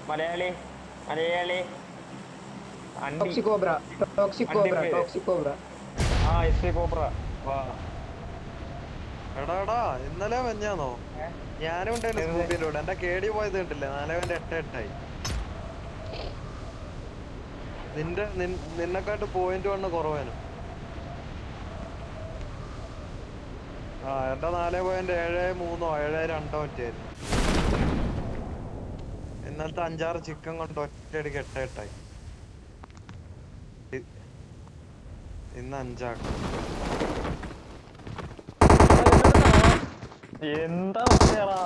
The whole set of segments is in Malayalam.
മലയാളി മലയാളി അണ്ടി ടോക്സിക് കോബ്ര ടോക്സിക് കോബ്ര അണ്ടി ടോക്സിക് കോബ്ര ആ എസ് സി കോബ്ര വാ എടാ എടാ ഇന്നലെ മഞ്ഞാന്നോ ഞാനും ഉണ്ടായിരുന്നു എന്ത്? സ്കൂട്ടിയിലൂടെ എന്റെ കേടി പോയത് കണ്ടില്ലേ നാലേ പോയിന്റ് എട്ട് എട്ടായി നിന്റെ നിൻ- നിന്നെക്കാട്ട് പോയിന്റ് വണ്ണ് കുറവേനു ആ എന്റെ നാലേ പോയിന്റ് ഏഴ് മൂന്നോ ഏഴ് രണ്ടോ ഒറ്റയായിരുന്നു ഇന്നലത്തെ അഞ്ചാറ് ചിക്കൻ കൊണ്ട് ഒറ്റയടിക്ക് എട്ട് എട്ടായി ഇ- ഇന്ന് അഞ്ചാക്കാം എന്താ അവസ്ഥയാടാ?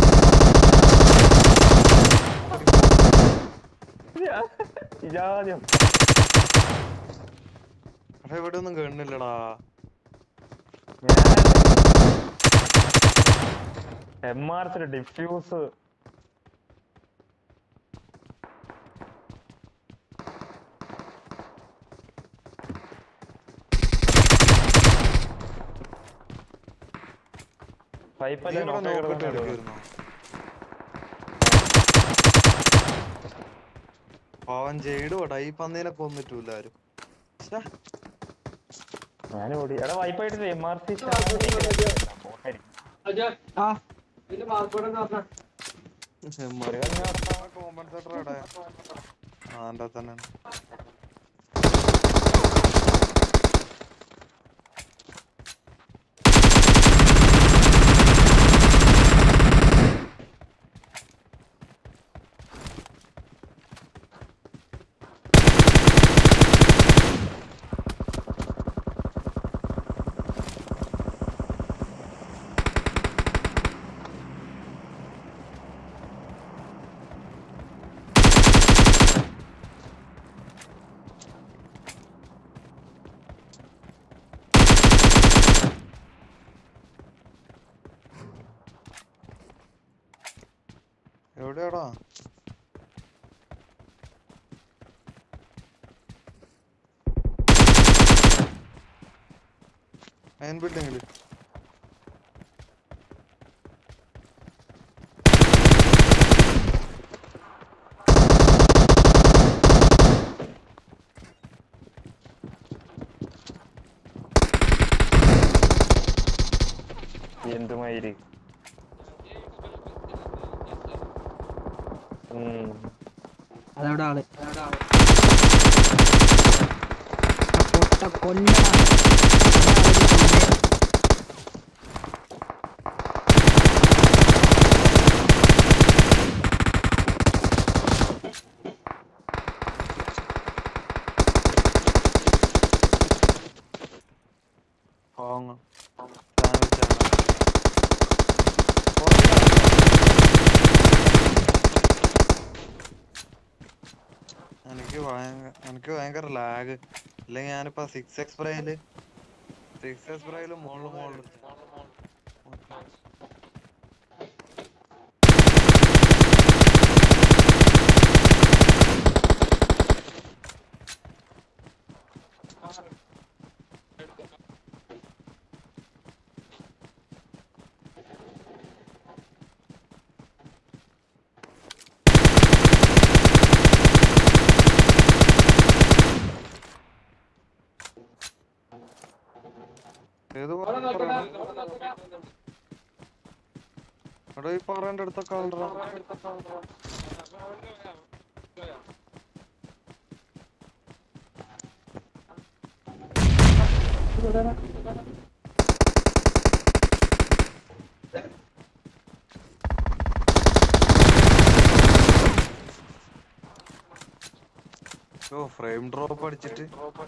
ഇജാദ്യം പക്ഷെ ഇവിടെ ഒന്നും കേണില്ലടാ എം ആർ ഡിഫ്യൂസ് പൈപ്പല്ലേ നീ ഇവിടെ നോക്കി നോക്കിട്ട് കിടക്കുന്നത് എടുക്കായിരുന്നോ പാവൻ ജെയ്ഡോടാ ഈ പന്നീനെ കൊന്നിട്ടില്ല ആരും ശ്ശെ, ഞാൻ ഓടി എടാ വൈപ്പായിട്ട് എം ആർ സി ആ ചെമ്മറി. കോമ്പൻസേറ്റർ എവിടെ? ആ, എൻ്റെ തന്നെയാണ്. എവിടെയാടാ മെയിൻ ബിൽഡിങ്ങില് എന്തുമായിരി ഉം അതവിടെ ആള് പൊട്ട കൊല്ല പാവങ്ങൾ സാൻഡ്വിച്ചാണ് എനിക്ക് ഭയങ്കര എനിക്ക് ഭയങ്കര ലാഗ് ഇല്ലെങ്കിൽ ഞാനിപ്പോ സിക്സ് എക്സ് പ്രൈയില് സിക്സ് എക്സ് പ്രൈയില് മുകളിൽ മുകളിൽ ഏത് പറയണ എടാ ഈ പറയേണ്ട അടുത്തൊക്കെ ആളുണ്ടാ ഓ ഫ്രെയിം ഡ്രോപ്പ് അടിച്ചിട്ട്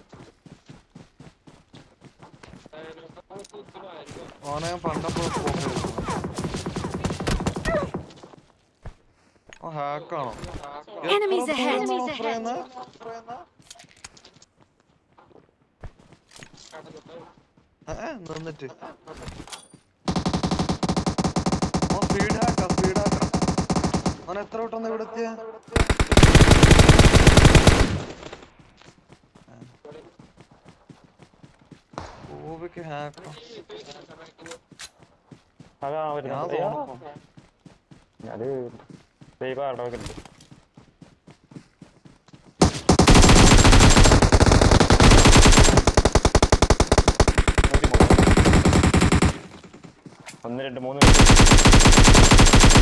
ഓനെ ഞാൻ പണ്ടപ്പോ ഓ ഹാക്കാണോ Enemies ahead. Enemies ahead. നിന്നിട്ട് ഓ സ്പീഡ് ഹാക്കാ സ്പീഡ് ഹാക്കാ ഓൻ എത്ര വട്ടം ഇവിടെ എത്തിയ ഓബിക്ക് ഹാക്കാ അതാ ഞാൻ വരുന്നത് സോണപ്പം അത് ദൈവം അവിടെ ഉണ്ട് ഒന്ന് രണ്ട് മൂന്ന് പേര്.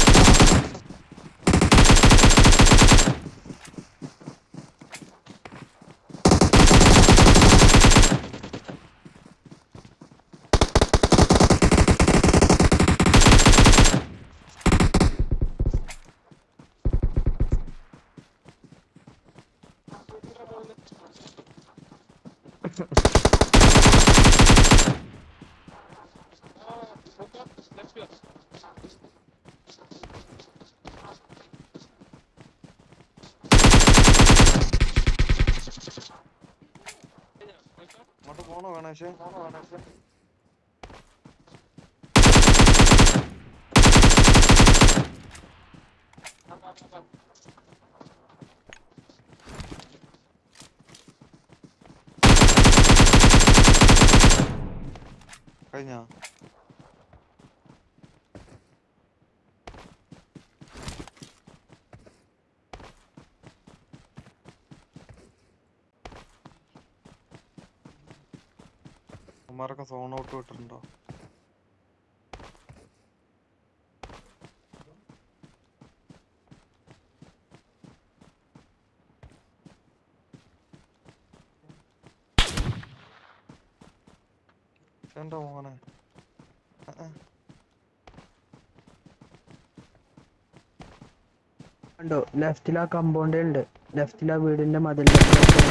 അങ്ങോട്ട് പോണോ ഗണേഷ് കഴിഞ്ഞാ അവന്മാരൊക്കെ സോൺ ഔട്ട് വിട്ടിട്ടുണ്ടോ എന്റെ മോനെ ആ, ആ. കണ്ടോ ലെഫ്റ്റിൽ ആ കമ്പൗണ്ട് ഉണ്ട് ലെഫ്റ്റിൽ ആ വീടിന്റെ മതിലിന്റെ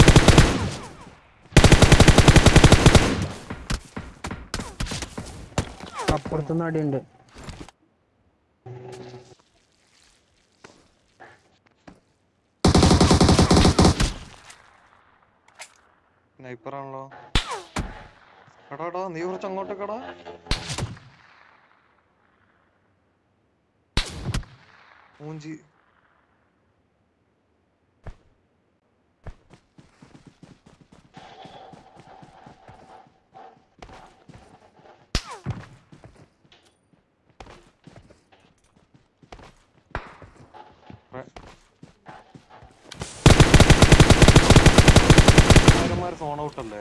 അപ്പുറത്തുനിന്ന് അടിയുണ്ട് സ്നൈപ്പർ ആണല്ലോ എടാ എടാ നീ കുറച്ച് അങ്ങോട്ടേക്കടാ മൂഞ്ചി സോൺ ഔട്ട് അല്ലേ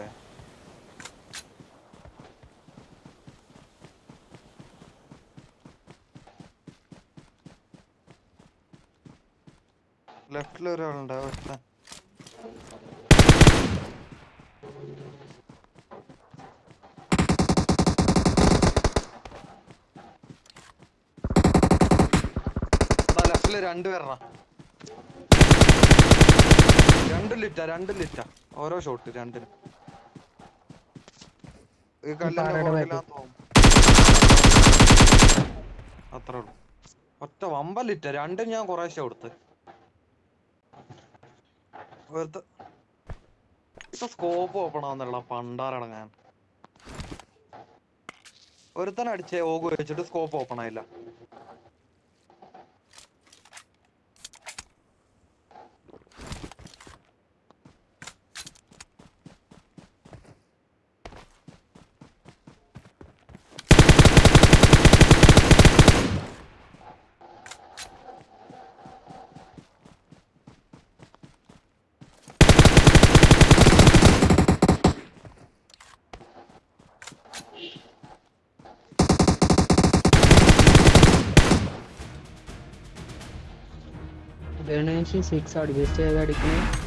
ലെഫ്റ്റിൽ ഒരാളുണ്ട് ആ ഒരുത്തൻ. എടാ ലെഫ്റ്റില് രണ്ടുപേരണ രണ്ട് ലിറ്റാ രണ്ട് ലിറ്റാ ഓരോ ഷോട്ട് രണ്ടിനും ഈ കല്ലിന്റെ പാറയുടെ പുറകിലാന്ന് തോന്നുന്നു അത്രേ ഉള്ളൂ ഒറ്റ വമ്പൻ ലിറ്റ രണ്ടും ഞാൻ കുറേശ്ശെ കൊടുത്ത് വെറുതെ ഇപ്പൊ സ്കോപ്പ് ഓപ്പൺ ആവുന്നുള്ള പണ്ടാറടങ്ങാൻ ഒരുത്തൻ അടിച്ചേ ഓഗ് വെച്ചിട്ട് സ്കോപ്പ് ഓപ്പൺ ആയില്ല ഗണേഷ് സിക്സ് അഡ്ജസ്റ്റ് ചെയ്ത് അടിക്കണേ